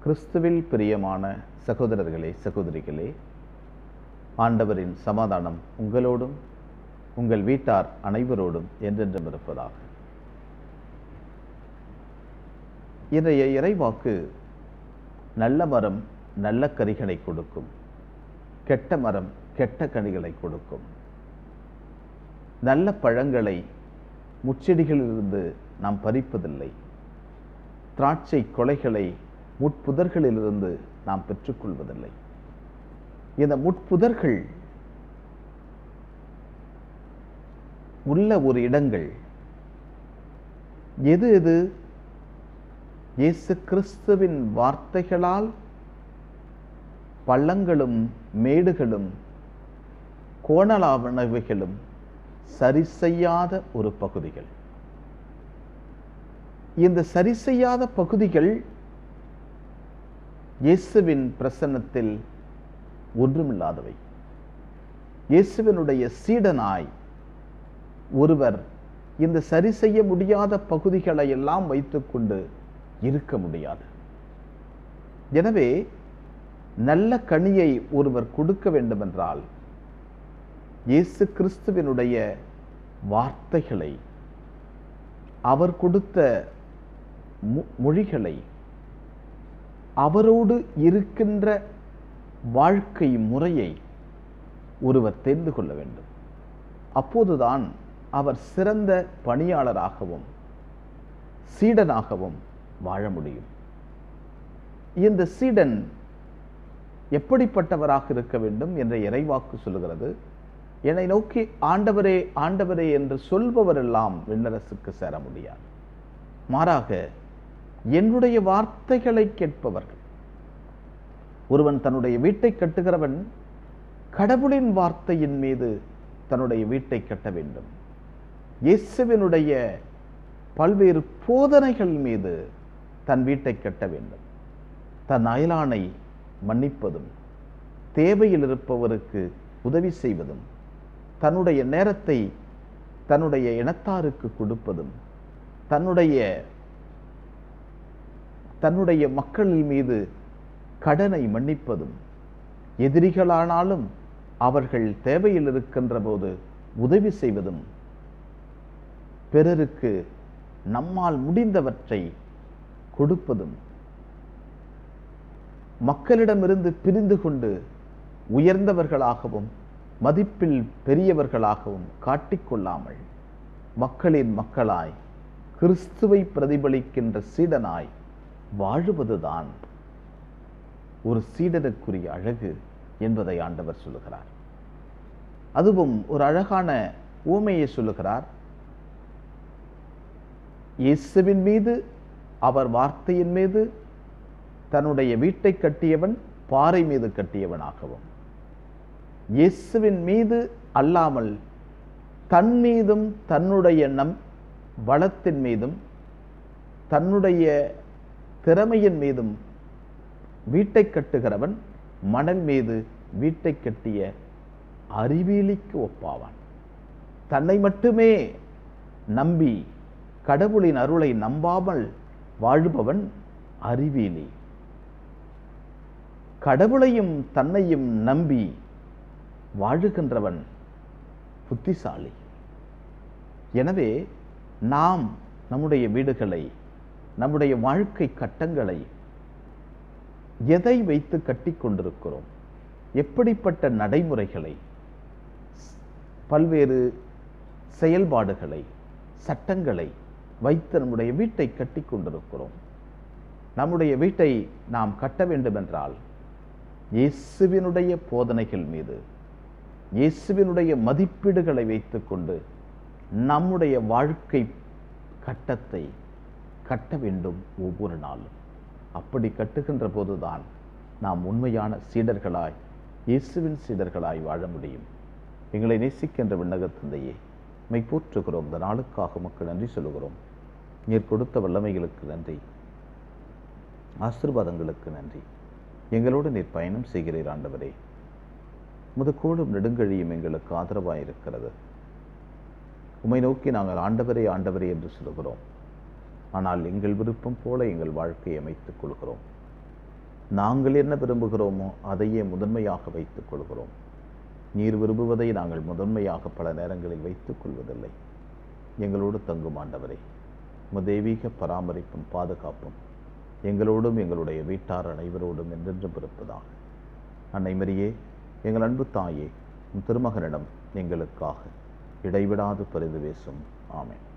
கிறிஸ்துவில் பிரியமான சகோதரர்களே சகோதரிகளே ஆண்டவரின் சமாதானம் உங்களோடும் உங்கள் வீட்டார் அனைவரோடும் என்றென்றும் இருப்பதாக இன்றைய இறைவாக்கு நல்ல மரம் நல்ல கனிகளை கொடுக்கும் கெட்ட மரம் கெட்ட கனிகளை கொடுக்கும் நல்ல பழங்களை முச்செடிகளிலிருந்து நாம் பறிப்பதில்லை திராட்சை கொலைகளை முட்புதர்களிலிருந்து நாம் பெற்றுக்கொள்வதில்லை இந்த முட்புதர்கள் உள்ள ஒரு இடங்கள் எது எது இயேசு கிறிஸ்துவின் வார்த்தைகளால் பள்ளங்களும் மேடுகளும் கோணலாவணவைகளும் சரி செய்யாத ஒரு பகுதிகள் இந்த சரி செய்யாத பகுதிகள் இயேசுவின் பிரசன்னத்தில் ஒன்றுமில்லாதவை இயேசுவினுடைய சீடனாய் ஒருவர் இந்த சரி செய்ய முடியாத பகுதிகளை எல்லாம் வைத்துக்கொண்டு இருக்க முடியாது எனவே நல்ல கனியை ஒருவர் கொடுக்க வேண்டுமென்றால் இயேசு கிறிஸ்துவினுடைய வார்த்தைகளை அவர் கொடுத்த மொழிகளை அவரோடு இருக்கின்ற வாழ்க்கை முறையை ஒருவர் தெரிந்து கொள்ள வேண்டும் அப்போதுதான் அவர் சிறந்த பணியாளராகவும் சீடனாகவும் வாழ முடியும் இந்த சீடன் எப்படிப்பட்டவராக இருக்க வேண்டும் என்ற இறைவாக்கு சொல்லுகிறது என்னை நோக்கி ஆண்டவரே ஆண்டவரே என்று சொல்பவரெல்லாம் விண்ணரசுக்கு சேர முடியாது மாறாக என்னுடைய வார்த்தைகளை கேட்பவர்கள் ஒருவன் தன்னுடைய வீட்டை கட்டுகிறவன் கடவுளின் வார்த்தையின் மீது தன்னுடைய வீட்டை கட்ட வேண்டும் இயேசுவினுடைய பல்வேறு போதனைகள் மீது தன் வீட்டை கட்ட வேண்டும் தன் அயலானை மன்னிப்பதும் தேவையில் இருப்பவருக்கு உதவி செய்வதும் தன்னுடைய நேரத்தை தன்னுடைய இனத்தாருக்கு கொடுப்பதும் தன்னுடைய தன்னுடைய மக்கள் மீது கடனை மன்னிப்பதும் எதிரிகளானாலும் அவர்கள் தேவையில் இருக்கின்ற போது உதவி செய்வதும் பிறருக்கு நம்மால் முடிந்தவற்றை கொடுப்பதும் மக்களிடமிருந்து பிரிந்து கொண்டு உயர்ந்தவர்களாகவும் மதிப்பில் பெரியவர்களாகவும் காட்டிக்கொள்ளாமல் மக்களின் மக்களாய் கிறிஸ்துவை பிரதிபலிக்கின்ற சீடனாய் வாழுவதுதான் ஒரு சீடனுக்குரிய அழகு என்பதை ஆண்டவர் சொல்லுகிறார் அதுவும் ஒரு அழகான ஊமையை சொல்லுகிறார் இயேசுவின் மீது அவர் வார்த்தையின் மீது தன்னுடைய வீட்டை கட்டியவன் பாறை மீது கட்டியவனாகவும் இயேசுவின் மீது அல்லாமல் தன் மீதும் தன்னுடைய நம் வளத்தின் மீதும் தன்னுடைய திறமையின் மீதும் வீட்டை கட்டுகிறவன் மணல் மீது வீட்டை கட்டிய அறிவியலிக்கு ஒப்பாவான் தன்னை மட்டுமே நம்பி கடவுளின் அருளை நம்பாமல் வாழ்பவன் அறிவியலி கடவுளையும் தன்னையும் நம்பி வாழுகின்றவன் புத்திசாலி எனவே நாம் நம்முடைய வீடுகளை நம்முடைய வாழ்க்கை கட்டங்களை எதை வைத்து கட்டி கொண்டிருக்கிறோம் எப்படிப்பட்ட நடைமுறைகளை பல்வேறு செயல்பாடுகளை சட்டங்களை வைத்து நம்முடைய வீட்டை கட்டி கொண்டிருக்கிறோம் நம்முடைய வீட்டை நாம் கட்ட வேண்டுமென்றால் இயேசுவினுடைய போதனைகள் மீது இயேசுவினுடைய மதிப்பீடுகளை வைத்துக்கொண்டு நம்முடைய வாழ்க்கை கட்டத்தை கட்ட வேண்டும் ஒவ்வொரு நாளும் அப்படி கட்டுகின்ற போதுதான் நாம் உண்மையான சீடர்களாய் இயேசுவின் சீடர்களாய் வாழ முடியும் எங்களை நேசிக்கின்ற விண்ணக தந்தையே மை போற்றுகிறோம் இந்த நாளுக்காக மக்கள் நன்றி சொல்லுகிறோம் நீர் கொடுத்த வல்லமைகளுக்கு நன்றி ஆசிர்வாதங்களுக்கு நன்றி எங்களோடு நீர் பயணம் செய்கிறீர் ஆண்டவரே முது கோடும் நெடுங்கழியும் எங்களுக்கு ஆதரவாக இருக்கிறது உமை நோக்கி நாங்கள் ஆண்டவரே ஆண்டவரே என்று சொல்கிறோம் ஆனால் எங்கள் விருப்பம் போல எங்கள் வாழ்க்கையை அமைத்துக் கொள்கிறோம் நாங்கள் என்ன விரும்புகிறோமோ அதையே முதன்மையாக வைத்துக் கொள்கிறோம் நீர் விரும்புவதை நாங்கள் முதன்மையாக பல நேரங்களில் வைத்துக் கொள்வதில்லை எங்களோடு தங்கும் ஆண்டவரே தெய்வீக பராமரிப்பும் பாதுகாப்பும் எங்களோடும் எங்களுடைய வீட்டார் அனைவரோடும் என்றென்றும் இருப்பதாக அன்னை மரியே எங்கள் அன்பு தாயே உம் திருமகனிடம் எங்களுக்காக இடைவிடாது பரிந்து பேசும் ஆமென்